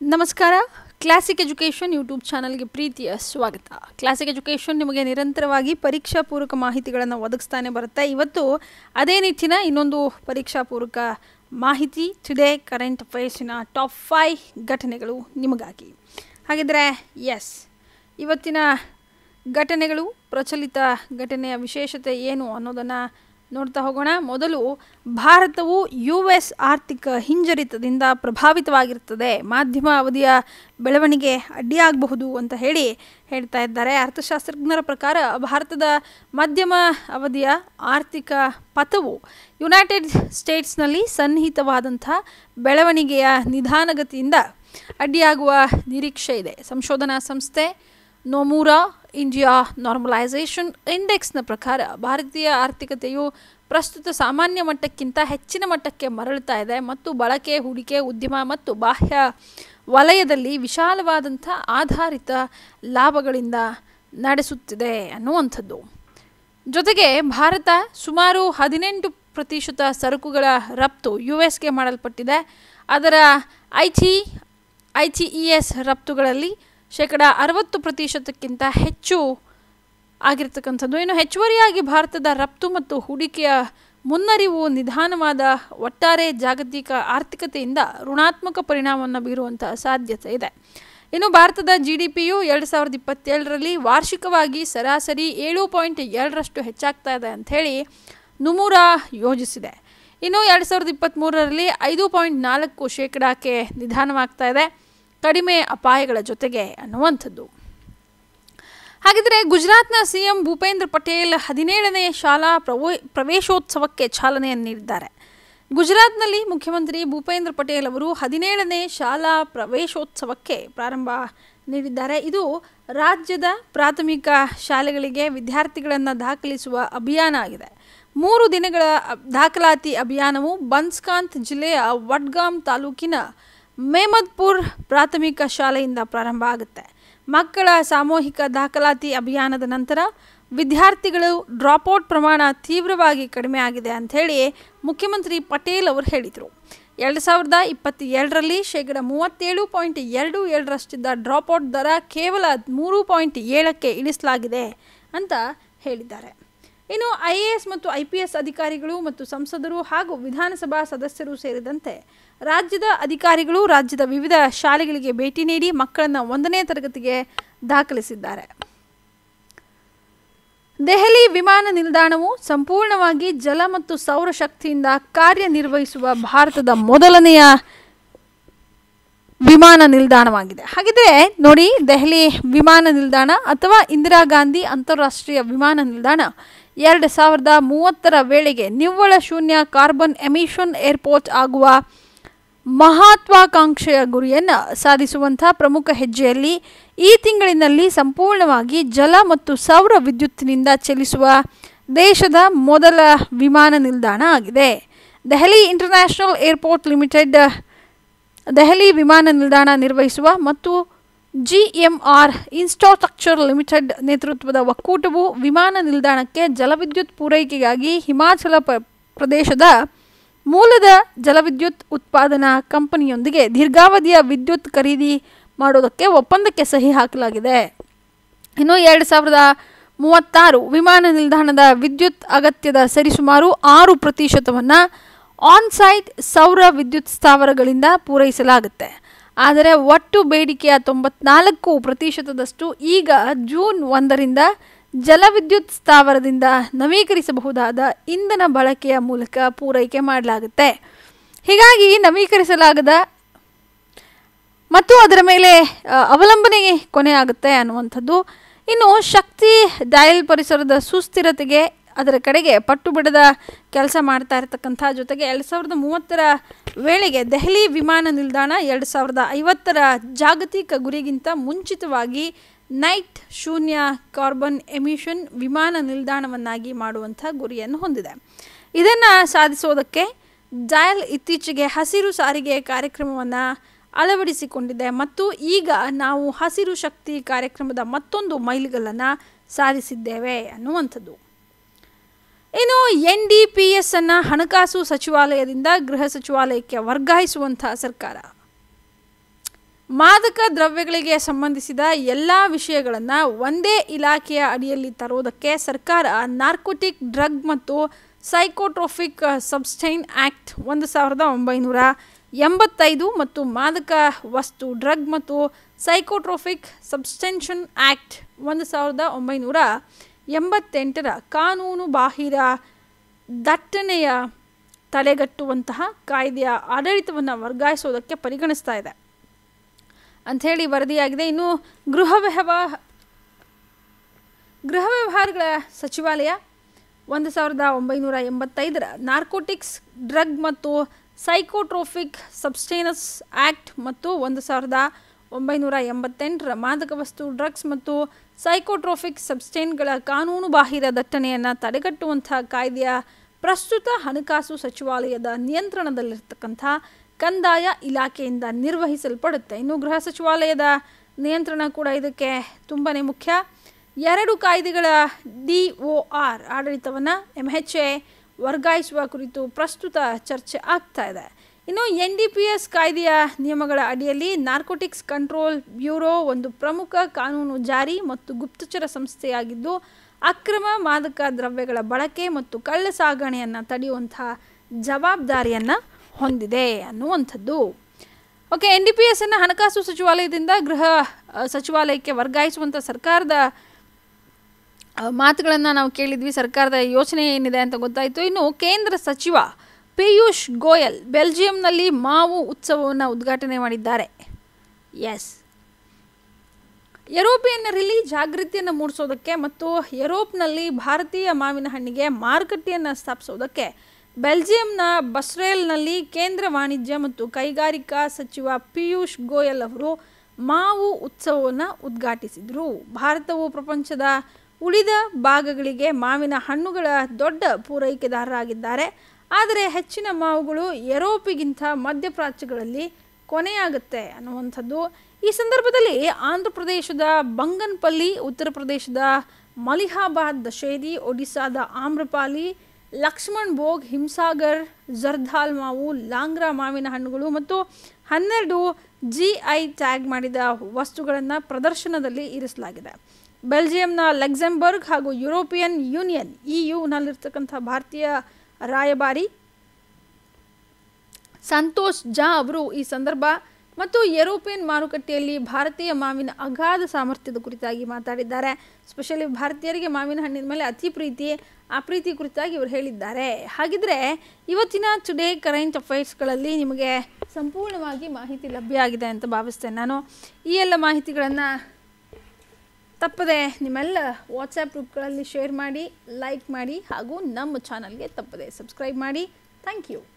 ನಮಸ್ಕಾರ classic education YouTube ಚಾನಲ್ಗೆ ಪ್ರೀತಿಯ ಸ್ವಾಗತ ಕ್ಲಾಸಿಕ್ ಎಜುಕೇಷನ್ ನಿಮಗೆ ನಿರಂತರವಾಗಿ ಪರೀಕ್ಷಾ ಪೂರಕ ಮಾಹಿತಿಗಳನ್ನು ಒದಗಿಸ್ತಾನೆ ಬರುತ್ತೆ ಇವತ್ತು ಅದೇ ನಿಟ್ಟಿನ ಇನ್ನೊಂದು ಪರೀಕ್ಷಾ ಪೂರಕ ಮಾಹಿತಿ ಟುಡೇ ಕರೆಂಟ್ ಅಫೇರ್ಸಿನ ಟಾಪ್ ಫೈ ಘಟನೆಗಳು ನಿಮಗಾಗಿ ಹಾಗಿದ್ರೆ ಎಸ್ ಇವತ್ತಿನ ಘಟನೆಗಳು ಪ್ರಚಲಿತ ಘಟನೆಯ ವಿಶೇಷತೆ ಏನು ಅನ್ನೋದನ್ನು ನೋಡ್ತಾ ಹೋಗೋಣ ಮೊದಲು ಭಾರತವು ಯು ಎಸ್ ಆರ್ಥಿಕ ಹಿಂಜರಿತದಿಂದ ಪ್ರಭಾವಿತವಾಗಿರ್ತದೆ ಮಾಧ್ಯಮ ಅವಧಿಯ ಬೆಳವಣಿಗೆ ಅಡ್ಡಿಯಾಗಬಹುದು ಅಂತ ಹೇಳಿ ಹೇಳ್ತಾ ಇದ್ದಾರೆ ಅರ್ಥಶಾಸ್ತ್ರಜ್ಞರ ಪ್ರಕಾರ ಭಾರತದ ಮಧ್ಯಮ ಅವಧಿಯ ಆರ್ಥಿಕ ಪಥವು ಯುನೈಟೆಡ್ ಸ್ಟೇಟ್ಸ್ನಲ್ಲಿ ಸನ್ನಿಹಿತವಾದಂಥ ಬೆಳವಣಿಗೆಯ ನಿಧಾನಗತಿಯಿಂದ ಅಡ್ಡಿಯಾಗುವ ನಿರೀಕ್ಷೆ ಇದೆ ಸಂಶೋಧನಾ ಸಂಸ್ಥೆ ನೋಮೂರಾ ಇಂಡಿಯಾ ನಾರ್ಮಲೈಸೇಷನ್ ಇಂಡೆಕ್ಸ್ನ ಪ್ರಕಾರ ಭಾರತೀಯ ಆರ್ಥಿಕತೆಯು ಪ್ರಸ್ತುತ ಸಾಮಾನ್ಯ ಮಟ್ಟಕ್ಕಿಂತ ಹೆಚ್ಚಿನ ಮಟ್ಟಕ್ಕೆ ಮರಳುತ್ತಾ ಇದೆ ಮತ್ತು ಬಳಕೆ ಹೂಡಿಕೆ ಉದ್ಯಮ ಮತ್ತು ಬಾಹ್ಯ ವಲಯದಲ್ಲಿ ವಿಶಾಲವಾದಂಥ ಆಧಾರಿತ ಲಾಭಗಳಿಂದ ನಡೆಸುತ್ತಿದೆ ಅನ್ನುವಂಥದ್ದು ಜೊತೆಗೆ ಭಾರತ ಸುಮಾರು ಹದಿನೆಂಟು ಪ್ರತಿಶತ ಸರಕುಗಳ ರಫ್ತು ಯು ಎಸ್ಗೆ ಮಾಡಲ್ಪಟ್ಟಿದೆ ಅದರ I T I T E S ರಫ್ತುಗಳಲ್ಲಿ ಶೇಕಡ ಅರವತ್ತು ಪ್ರತಿಶತಕ್ಕಿಂತ ಹೆಚ್ಚು ಆಗಿರ್ತಕ್ಕಂಥದ್ದು ಇನ್ನು ಹೆಚ್ಚುವರಿಯಾಗಿ ಭಾರತದ ರಫ್ತು ಮತ್ತು ಹೂಡಿಕೆಯ ಮುನ್ನರಿವು ನಿಧಾನವಾದ ಒಟ್ಟಾರೆ ಜಾಗತಿಕ ಆರ್ಥಿಕತೆಯಿಂದ ಋಣಾತ್ಮಕ ಪರಿಣಾಮವನ್ನು ಬೀರುವಂಥ ಸಾಧ್ಯತೆ ಇದೆ ಇನ್ನು ಭಾರತದ ಜಿ ಡಿ ಪಿಯು ಎರಡು ಸಾವಿರದ ಇಪ್ಪತ್ತೇಳರಲ್ಲಿ ವಾರ್ಷಿಕವಾಗಿ ಸರಾಸರಿ ಏಳು ಪಾಯಿಂಟ್ ಏಳರಷ್ಟು ಹೆಚ್ಚಾಗ್ತಾ ಇದೆ ಅಂಥೇಳಿ ನುಮೂರಾ ಯೋಜಿಸಿದೆ ಇನ್ನು ಎರಡು ಸಾವಿರದ ಇಪ್ಪತ್ತ್ಮೂರರಲ್ಲಿ ಐದು ಪಾಯಿಂಟ್ ನಾಲ್ಕು ಶೇಕಡಾಕ್ಕೆ ನಿಧಾನವಾಗ್ತಾ ಇದೆ ಕಡಿಮೆ ಅಪಾಯಗಳ ಜೊತೆಗೆ ಅನ್ನುವಂಥದ್ದು ಹಾಗಿದ್ರೆ ಗುಜರಾತ್ನ ಸಿ ಎಂ ಭೂಪೇಂದ್ರ ಪಟೇಲ್ ಹದಿನೇಳನೇ ಶಾಲಾ ಪ್ರವೋ ಪ್ರವೇಶೋತ್ಸವಕ್ಕೆ ಚಾಲನೆಯನ್ನು ನೀಡಿದ್ದಾರೆ ಗುಜರಾತ್ನಲ್ಲಿ ಮುಖ್ಯಮಂತ್ರಿ ಭೂಪೇಂದ್ರ ಪಟೇಲ್ ಅವರು ಹದಿನೇಳನೇ ಶಾಲಾ ಪ್ರವೇಶೋತ್ಸವಕ್ಕೆ ಪ್ರಾರಂಭ ನೀಡಿದ್ದಾರೆ ಇದು ರಾಜ್ಯದ ಪ್ರಾಥಮಿಕ ಶಾಲೆಗಳಿಗೆ ವಿದ್ಯಾರ್ಥಿಗಳನ್ನು ದಾಖಲಿಸುವ ಅಭಿಯಾನ ಆಗಿದೆ ಮೂರು ದಿನಗಳ ದಾಖಲಾತಿ ಅಭಿಯಾನವು ಬನ್ಸ್ಕಾಂತ್ ಜಿಲ್ಲೆಯ ವಡ್ಗಾಮ್ ತಾಲೂಕಿನ ಮೇಮದ್ಪುರ್ ಪ್ರಾಥಮಿಕ ಶಾಲೆಯಿಂದ ಪ್ರಾರಂಭ ಆಗುತ್ತೆ ಮಕ್ಕಳ ಸಾಮೂಹಿಕ ದಾಖಲಾತಿ ಅಭಿಯಾನದ ನಂತರ ವಿದ್ಯಾರ್ಥಿಗಳು ಡ್ರಾಪ್ಔಟ್ ಪ್ರಮಾಣ ತೀವ್ರವಾಗಿ ಕಡಿಮೆ ಆಗಿದೆ ಅಂಥೇಳಿ ಮುಖ್ಯಮಂತ್ರಿ ಪಟೇಲ್ ಅವರು ಹೇಳಿದರು ಎರಡು ಸಾವಿರದ ಇಪ್ಪತ್ತೇಳರಲ್ಲಿ ಶೇಕಡ ಮೂವತ್ತೇಳು ಪಾಯಿಂಟ್ ಎರಡು ಏಳರಷ್ಟಿದ್ದ ಡ್ರಾಪ್ಔಟ್ ದರ ಕೇವಲ ಮೂರು ಪಾಯಿಂಟ್ ಏಳಕ್ಕೆ ಇಳಿಸಲಾಗಿದೆ ಅಂತ ಹೇಳಿದ್ದಾರೆ ಇನ್ನು ಐ ಎ ಎಸ್ ಮತ್ತು ಐ ಪಿ ಎಸ್ ಅಧಿಕಾರಿಗಳು ಮತ್ತು ಸಂಸದರು ಹಾಗೂ ವಿಧಾನಸಭಾ ಸದಸ್ಯರು ಸೇರಿದಂತೆ ರಾಜ್ಯದ ಅಧಿಕಾರಿಗಳು ರಾಜ್ಯದ ವಿವಿಧ ಶಾಲೆಗಳಿಗೆ ಭೇಟಿ ನೀಡಿ ಮಕ್ಕಳನ್ನು ಒಂದನೇ ತರಗತಿಗೆ ದಾಖಲಿಸಿದ್ದಾರೆ ದೆಹಲಿ ವಿಮಾನ ನಿಲ್ದಾಣವು ಸಂಪೂರ್ಣವಾಗಿ ಜಲ ಮತ್ತು ಸೌರಶಕ್ತಿಯಿಂದ ಕಾರ್ಯನಿರ್ವಹಿಸುವ ಭಾರತದ ಮೊದಲನೆಯ ವಿಮಾನ ನಿಲ್ದಾಣವಾಗಿದೆ ಹಾಗಿದ್ರೆ ನೋಡಿ ದೆಹಲಿ ವಿಮಾನ ನಿಲ್ದಾಣ ಅಥವಾ ಇಂದಿರಾ ಗಾಂಧಿ ಅಂತಾರಾಷ್ಟ್ರೀಯ ವಿಮಾನ ನಿಲ್ದಾಣ ಎರಡು ಸಾವಿರದ ಮೂವತ್ತರ ವೇಳೆಗೆ ನಿವ್ವಳ ಶೂನ್ಯ ಕಾರ್ಬನ್ ಎಮಿಷನ್ ಏರ್ಪೋರ್ಟ್ ಆಗುವ ಮಹತ್ವಾಕಾಂಕ್ಷೆಯ ಗುರಿಯನ್ನು ಸಾಧಿಸುವಂಥ ಪ್ರಮುಖ ಹೆಜ್ಜೆಯಲ್ಲಿ ಈ ತಿಂಗಳಿನಲ್ಲಿ ಸಂಪೂರ್ಣವಾಗಿ ಜಲ ಮತ್ತು ಸೌರ ವಿದ್ಯುತ್ತಿನಿಂದ ಚಲಿಸುವ ದೇಶದ ಮೊದಲ ವಿಮಾನ ನಿಲ್ದಾಣ ಆಗಿದೆ Delhi international airport limited Delhi ವಿಮಾನ ನಿಲ್ದಾಣ ನಿರ್ವಹಿಸುವ ಮತ್ತು G M R infrastructure limited ನೇತೃತ್ವದ ಒಕ್ಕೂಟವು ವಿಮಾನ ನಿಲ್ದಾಣಕ್ಕೆ ಜಲವಿದ್ಯುತ್ ಪೂರೈಕೆಗಾಗಿ ಹಿಮಾಚಲ ಪ ಪ್ರದೇಶದ ಮೂಲದ ಜಲವಿದ್ಯುತ್ ಉತ್ಪಾದನಾ ಕಂಪನಿಯೊಂದಿಗೆ ದೀರ್ಘಾವಧಿಯ ವಿದ್ಯುತ್ ಖರೀದಿ ಮಾಡೋದಕ್ಕೆ ಒಪ್ಪಂದಕ್ಕೆ ಸಹಿ ಹಾಕಲಾಗಿದೆ ಇನ್ನು ಎರಡು ಸಾವಿರದ ಮೂವತ್ತಾರು ವಿಮಾನ ನಿಲ್ದಾಣದ ವಿದ್ಯುತ್ ಅಗತ್ಯದ ಸರಿಸುಮಾರು ಆರು ಪ್ರತಿಶತವನ್ನು ಆನ್ಸೈಟ್ ಸೌರ ವಿದ್ಯುತ್ ಸ್ಥಾವರಗಳಿಂದ ಪೂರೈಸಲಾಗುತ್ತೆ ಆದರೆ ಒಟ್ಟು ಬೇಡಿಕೆಯ ತೊಂಬತ್ನಾಲ್ಕು ಪ್ರತಿಶತದಷ್ಟು ಈಗ ಜೂನ್ ಒಂದರಿಂದ ಜಲವಿದ್ಯುತ್ ಸ್ಥಾವರದಿಂದ ನವೀಕರಿಸಬಹುದಾದ ಇಂಧನ ಬಳಕೆಯ ಮೂಲಕ ಪೂರೈಕೆ ಮಾಡಲಾಗುತ್ತೆ ಹೀಗಾಗಿ ನವೀಕರಿಸಲಾಗದ ಮತ್ತು ಅದರ ಮೇಲೆ ಅವಲಂಬನೆ ಕೊನೆಯಾಗುತ್ತೆ ಅನ್ನುವಂಥದ್ದು ಇನ್ನು ಶಕ್ತಿ ಡಯಲ್ ಪರಿಸರದ ಸುಸ್ಥಿರತೆಗೆ ಅದರ ಕಡೆಗೆ ಪಟ್ಟು ಬಿಡದ ಕೆಲಸ ಮಾಡ್ತಾ ಇರತಕ್ಕಂಥ ಜೊತೆಗೆ ಎರಡು ಸಾವಿರದ ಮೂವತ್ತರ ವೇಳೆಗೆ ದೆಹಲಿ ವಿಮಾನ ನಿಲ್ದಾಣ ಎರಡು ಸಾವಿರದ ಐವತ್ತರ ಜಾಗತಿಕ ಗುರಿಗಿಂತ ಮುಂಚಿತವಾಗಿ ನೈಟ್ ಶೂನ್ಯ ಕಾರ್ಬನ್ ಎಮಿಷನ್ ವಿಮಾನ ನಿಲ್ದಾಣವನ್ನಾಗಿ ಮಾಡುವಂಥ ಗುರಿಯನ್ನು ಹೊಂದಿದೆ ಇದನ್ನು ಸಾಧಿಸೋದಕ್ಕೆ ಡಯಲ್ ಇತ್ತೀಚೆಗೆ ಹಸಿರು ಸಾರಿಗೆ ಕಾರ್ಯಕ್ರಮವನ್ನು ಅಳವಡಿಸಿಕೊಂಡಿದೆ ಮತ್ತು ಈಗ ನಾವು ಹಸಿರು ಶಕ್ತಿ ಕಾರ್ಯಕ್ರಮದ ಮತ್ತೊಂದು ಮೈಲಿಗಲ್ಲನ್ನು ಸಾಧಿಸಿದ್ದೇವೆ ಅನ್ನುವಂಥದ್ದು ಇನ್ನು ಎನ್ ಡಿ ಪಿ ಎಸ್ ಅನ್ನು ಹಣಕಾಸು ಸಚಿವಾಲಯದಿಂದ ಗೃಹ ಸಚಿವಾಲಯಕ್ಕೆ ವರ್ಗಾಯಿಸುವಂಥ ಸರ್ಕಾರ ಮಾದಕ ದ್ರವ್ಯಗಳಿಗೆ ಸಂಬಂಧಿಸಿದ ಎಲ್ಲ ವಿಷಯಗಳನ್ನು ಒಂದೇ ಇಲಾಖೆಯ ಅಡಿಯಲ್ಲಿ ತರುವುದಕ್ಕೆ ಸರ್ಕಾರ ನಾರ್ಕೋಟಿಕ್ ಡ್ರಗ್ ಮತ್ತು ಸೈಕೋಟ್ರೋಫಿಕ್ ಸಬ್ಸ್ಟೈನ್ ಆ್ಯಕ್ಟ್ ಒಂದು ಸಾವಿರದ ಒಂಬೈನೂರ ಎಂಬತ್ತೈದು ಮತ್ತು ಮಾದಕ ವಸ್ತು ಡ್ರಗ್ ಮತ್ತು ಸೈಕೋಟ್ರೋಫಿಕ್ ಸಬ್ಸ್ಟೆನ್ಷನ್ ಆ್ಯಕ್ಟ್ ಒಂದು ಸಾವಿರದ ಒಂಬೈನೂರ ಎಂಬತ್ತೆಂಟರ ಕಾನೂನು ಬಾಹಿರ ದಟ್ಟಣೆಯ ತಡೆಗಟ್ಟುವಂತಹ ಕಾಯ್ದೆಯ ಆಡಳಿತವನ್ನು ವರ್ಗಾಯಿಸೋದಕ್ಕೆ ಪರಿಗಣಿಸ್ತಾ ಇದೆ ಅಂಥೇಳಿ ವರದಿಯಾಗಿದೆ ಇನ್ನು ಗೃಹ ವ್ಯವಹಾರ ಗೃಹ ವ್ಯವಹಾರಗಳ ಸಚಿವಾಲಯ ಒಂದು ಸಾವಿರದ ಒಂಬೈನೂರ ಎಂಬತ್ತೈದರ ನಾರ್ಕೋಟಿಕ್ಸ್ ಡ್ರಗ್ ಮತ್ತು ಸೈಕೋಟ್ರೋಫಿಕ್ ಸಬ್ಸ್ಟೇನಸ್ ಆ್ಯಕ್ಟ್ ಮತ್ತು ಒಂದು ಸಾವಿರದ ಒಂಬೈನೂರ ಎಂಬತ್ತೆಂಟರ ಮಾದಕ ವಸ್ತು ಡ್ರಗ್ಸ್ ಮತ್ತು ಸೈಕೋಟ್ರೋಫಿಕ್ ಸಬ್ಸ್ಟೇನ್ಗಳ ಕಾನೂನು ಬಾಹಿರ ದಟ್ಟಣೆಯನ್ನು ತಡೆಗಟ್ಟುವಂಥ ಕಾಯ್ದೆಯ ಪ್ರಸ್ತುತ ಹಣಕಾಸು ಸಚಿವಾಲಯದ ನಿಯಂತ್ರಣದಲ್ಲಿರ್ತಕ್ಕಂಥ ಕಂದಾಯ ಇಲಾಖೆಯಿಂದ ನಿರ್ವಹಿಸಲ್ಪಡುತ್ತೆ ಇನ್ನು ಗೃಹ ಸಚಿವಾಲಯದ ನಿಯಂತ್ರಣ ಕೂಡ ಇದಕ್ಕೆ ತುಂಬಾ ಮುಖ್ಯ ಎರಡು ಕಾಯ್ದೆಗಳ ಡಿ ಒ ಆರ್ ಆಡಳಿತವನ್ನು ಎಮ್ ಎಚ್ ಎ ವರ್ಗಾಯಿಸುವ ಕುರಿತು ಪ್ರಸ್ತುತ ಚರ್ಚೆ ಆಗ್ತಾ ಇದೆ ಇನ್ನು ಎನ್ ಡಿ ಪಿ ಎಸ್ ಕಾಯ್ದೆಯ ನಿಯಮಗಳ ಅಡಿಯಲ್ಲಿ ನಾರ್ಕೋಟಿಕ್ಸ್ ಕಂಟ್ರೋಲ್ ಬ್ಯೂರೋ ಒಂದು ಪ್ರಮುಖ ಕಾನೂನು ಜಾರಿ ಮತ್ತು ಗುಪ್ತಚರ ಸಂಸ್ಥೆಯಾಗಿದ್ದು ಅಕ್ರಮ ಮಾದಕ ದ್ರವ್ಯಗಳ ಬಳಕೆ ಮತ್ತು ಕಳ್ಳ ಸಾಗಣೆಯನ್ನು ತಡೆಯುವಂಥ ಜವಾಬ್ದಾರಿಯನ್ನು ಹೊಂದಿದೆ ಅನ್ನುವಂಥದ್ದು ಓಕೆ ಎನ್ ಡಿ ಪಿ ಎಸ್ಸನ್ನು ಹಣಕಾಸು ಸಚಿವಾಲಯದಿಂದ ಗೃಹ ಸಚಿವಾಲಯಕ್ಕೆ ವರ್ಗಾಯಿಸುವಂಥ ಸರ್ಕಾರದ ಮಾತುಗಳನ್ನು ನಾವು ಕೇಳಿದ್ವಿ ಸರ್ಕಾರದ ಯೋಚನೆ ಏನಿದೆ ಅಂತ ಗೊತ್ತಾಯಿತು ಇನ್ನು ಕೇಂದ್ರ ಸಚಿವ ಪಿಯೂಷ್ ಗೋಯಲ್ ಬೆಲ್ಜಿಯಂನಲ್ಲಿ ಮಾವು ಉತ್ಸವವನ್ನು ಉದ್ಘಾಟನೆ ಮಾಡಿದ್ದಾರೆ ಎಸ್ ಯುರೋಪಿಯನ್ನರಲ್ಲಿ ಜಾಗೃತಿಯನ್ನು ಮೂಡಿಸೋದಕ್ಕೆ ಮತ್ತು ಯುರೋಪ್ನಲ್ಲಿ ಭಾರತೀಯ ಮಾವಿನ ಹಣ್ಣಿಗೆ ಮಾರುಕಟ್ಟೆಯನ್ನು ಸ್ಥಾಪಿಸೋದಕ್ಕೆ ಬೆಲ್ಜಿಯಂನ ಬಸ್ರೇಲ್ನಲ್ಲಿ ಕೇಂದ್ರ ವಾಣಿಜ್ಯ ಮತ್ತು ಕೈಗಾರಿಕಾ ಸಚಿವ ಪಿಯೂಷ್ ಗೋಯಲ್ ಅವರು ಮಾವು ಉತ್ಸವವನ್ನು ಉದ್ಘಾಟಿಸಿದರು ಭಾರತವು ಪ್ರಪಂಚದ ಉಳಿದ ಭಾಗಗಳಿಗೆ ಮಾವಿನ ಹಣ್ಣುಗಳ ದೊಡ್ಡ ಪೂರೈಕೆದಾರರಾಗಿದ್ದಾರೆ ಆದರೆ ಹೆಚ್ಚಿನ ಮಾವುಗಳು ಯುರೋಪಿಗಿಂತ ಮಧ್ಯಪ್ರಾಚ್ಯಗಳಲ್ಲಿ ಕೊನೆಯಾಗುತ್ತೆ ಅನ್ನುವಂಥದ್ದು ಈ ಸಂದರ್ಭದಲ್ಲಿ ಆಂಧ್ರ ಪ್ರದೇಶದ ಬಂಗನ್ಪಲ್ಲಿ ಉತ್ತರ ಪ್ರದೇಶದ ಮಲಿಹಾಬಾದ್ ದಶೇರಿ ಒಡಿಸ್ಸಾದ ಆಮ್ರಪಾಲಿ ಲಕ್ಷ್ಮಣ್ ಭೋಗ್ ಹಿಮ್ಸಾಗರ್ ಜರ್ದಾಲ್ ಮಾವು ಲಾಂಗ್ರಾ ಮಾವಿನ ಹಣ್ಣುಗಳು ಮತ್ತು ಹನ್ನೆರಡು ಜಿ ಐ ಟ್ಯಾಗ್ ಮಾಡಿದ ವಸ್ತುಗಳನ್ನು ಪ್ರದರ್ಶನದಲ್ಲಿ ಇರಿಸಲಾಗಿದೆ ಬೆಲ್ಜಿಯಂನ ಲೆಕ್ಸೆಂಬರ್ಗ್ ಹಾಗೂ ಯುರೋಪಿಯನ್ ಯೂನಿಯನ್ ಇ ಯುನಲ್ಲಿರ್ತಕ್ಕಂಥ ಭಾರತೀಯ ರಾಯಭಾರಿ ಸಂತೋಷ್ ಜಾ ಅವರು ಈ ಸಂದರ್ಭ ಮತ್ತು ಯುರೋಪಿಯನ್ ಮಾರುಕಟ್ಟೆಯಲ್ಲಿ ಭಾರತೀಯ ಮಾವಿನ ಅಗಾಧ ಸಾಮರ್ಥ್ಯದ ಕುರಿತಾಗಿ ಮಾತಾಡಿದ್ದಾರೆ ಸ್ಪೆಷಲಿ ಭಾರತೀಯರಿಗೆ ಮಾವಿನ ಹಣ್ಣಿನ ಮೇಲೆ ಅತಿ ಪ್ರೀತಿ ಆ ಪ್ರೀತಿ ಕುರಿತಾಗಿ ಇವರು ಹೇಳಿದ್ದಾರೆ ಹಾಗಿದ್ರೆ ಇವತ್ತಿನ ಟುಡೇ ಕರೆಂಟ್ ಅಫೈರ್ಸ್ಗಳಲ್ಲಿ ನಿಮಗೆ ಸಂಪೂರ್ಣವಾಗಿ ಮಾಹಿತಿ ಲಭ್ಯ ಆಗಿದೆ ಅಂತ ಭಾವಿಸ್ತೇನೆ ನಾನು ಈ ಎಲ್ಲ ಮಾಹಿತಿಗಳನ್ನು ತಪ್ಪದೆ ನಿಮ್ಮೆಲ್ಲ ವಾಟ್ಸಪ್ ಗ್ರೂಪ್ಗಳಲ್ಲಿ ಶೇರ್ ಮಾಡಿ ಲೈಕ್ ಮಾಡಿ ಹಾಗೂ ನಮ್ಮ ಚಾನಲ್ಗೆ ತಪ್ಪದೆ ಸಬ್ಸ್ಕ್ರೈಬ್ ಮಾಡಿ ಥ್ಯಾಂಕ್ ಯು